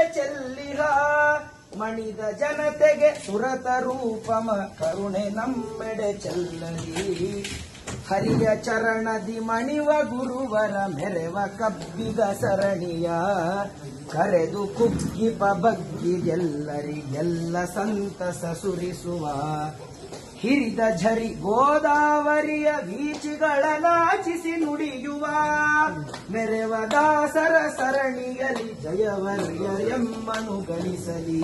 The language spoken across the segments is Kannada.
ಚೆಲ್ಲಿಹ ಮಣಿದ ಜನತೆಗೆ ಸುರತ ರೂಪಮ ಕರುಣೆ ನಮ್ಮೆಡೆ ಚೆಲ್ಲಲಿ ಹರಿಯ ಚರಣದಿ ಮಣಿವ ಗುರುವರ ಮೆರೆವ ಕಬ್ಬಿಗ ಸರಣಿಯ ಕರೆದು ಕುಗ್ಗಿಪ ಬಗ್ಗಿದೆಲ್ಲರಿಗೆಲ್ಲ ಸಂತಸ ಸುರಿಸುವ ಹಿರಿದ ಝರಿ ಗೋದಾವರಿಯ ಬೀಚಿಗಳ ನಾಚಿಸಿ ನುಡಿಯುವ ಮೆರೆವ ದಾಸರ ಸರಣಿಯಲಿ ಜಯವರ್ಯರೆಮ್ಮನು ಗಳಿಸಲಿ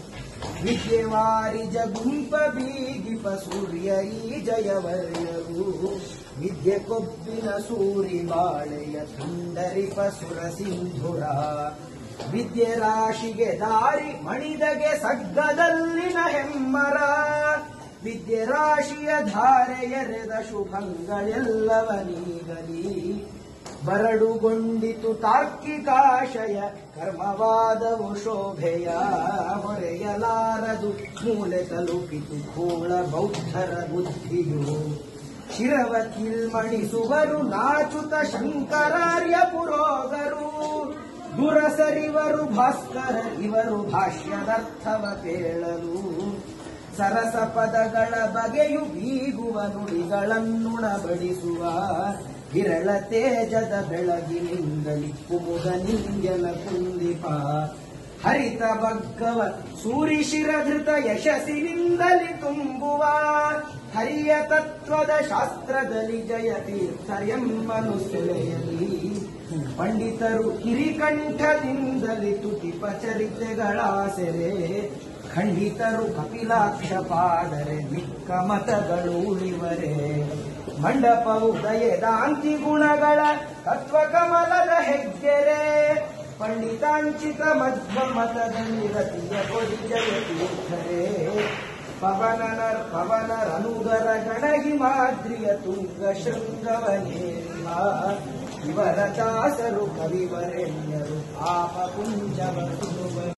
ವಿದ್ಯೆವಾರಿಜ ಗುಂಪ ಬೀಗಿಪ ಸೂರ್ಯ ಈ ಜಯವರ್ಯರು ವಿದ್ಯೆ ಕೊಬ್ಬಿನ ಸೂರಿ ಬಾಳೆಯ ತುಂಡರಿಪ ಸುರ ಸಿಂಧುರ ವಿದ್ಯೆ ರಾಶಿಗೆ ದಾರಿ ಮಣಿದಗೆ ಸಗ್ಗದಲ್ಲಿನ ಹೆಮ್ಮರ ವಿದ್ಯೆ ರಾಶಿಯ ಧಾರೆ ಎರೆದ ಶುಭಂಗಳೆಲ್ಲವ ನೀಗಲಿ ಬರಡುಗೊಂಡಿತು ತಾರ್ಕಿಕಾಶಯ ಕರ್ಮವಾದವು ಶೋಭೆಯ ಹೊರೆಯಲಾರದು ಮೂಲೆ ತಲುಪಿತು ಕೂಳ ಬೌದ್ಧರ ಬುದ್ಧಿಯು ಶಿರವ ಕಿಲ್ಮಣಿಸುವರು ನಾಚುತ ಶಂಕರಾರ್ಯ ಪುರೋಗರು ದುರಸರಿವರು ಭಾಸ್ಕರ ಇವರು ಭಾಷ್ಯದರ್ಥವ ಕೇಳಲು ಸರಸ ಪದಗಳ ಬಗೆಯು ಬೀಗುವ ನುಡಿಗಳನ್ನುಣಬಡಿಸುವ ವಿರಳ ತೇಜದ ಬೆಳಗಿನಿಂದಲಿ ಕುಮುದ ನಿಂಜನ ಕುಂದಿಪ ಹರಿತ ಬಗ್ಗವ ಸೂರಿ ಶಿರಧೃತ ಯಶಸ್ಸಿನಿಂದಲಿ ತುಂಬುವ ಹರಿಯ ತತ್ವದ ಶಾಸ್ತ್ರದಲ್ಲಿ ಜಯ ತೀರ್ಥರೆಮ್ಮನು ಸೆಳೆಯಲಿ ಪಂಡಿತರು ಕಿರಿಕಂಠದಿಂದಲಿ ತುಟಿಪ ಚರಿತೆಗಳ ಸೆರೆ ಖಂಡಿತರು ಕಪಿಲಾಕ್ಷ ಪಾದರೆ ಮಿಕ್ಕ ಮತಗಳು ಉಳಿವರೆ ಮಂಡಪವು ದಯೆದಾಂತಿ ಗುಣಗಳ ತತ್ವ ಕಮಲದ ಹೆಗ್ಗೆರೆ ಪಂಡಿತಾಂಚಿತ ಮಧ್ವ ಮತದಲ್ಲಿ ರತಿಯ ಕೊಡಿ ಜಯ ತೀರ್ಥರೇ ಪವನನರ್ ಪವನರನುಗರ ಗಣಹಿಮಾದ್ರಿಯ ತುಂಗ ಶೃಂಗವನೇರಿವ ಇವರ ದಾಸರು ಕವಿವರೆಣ್ಯರು ಪಾಪ ಪುಂಜವ ಸುಡುವ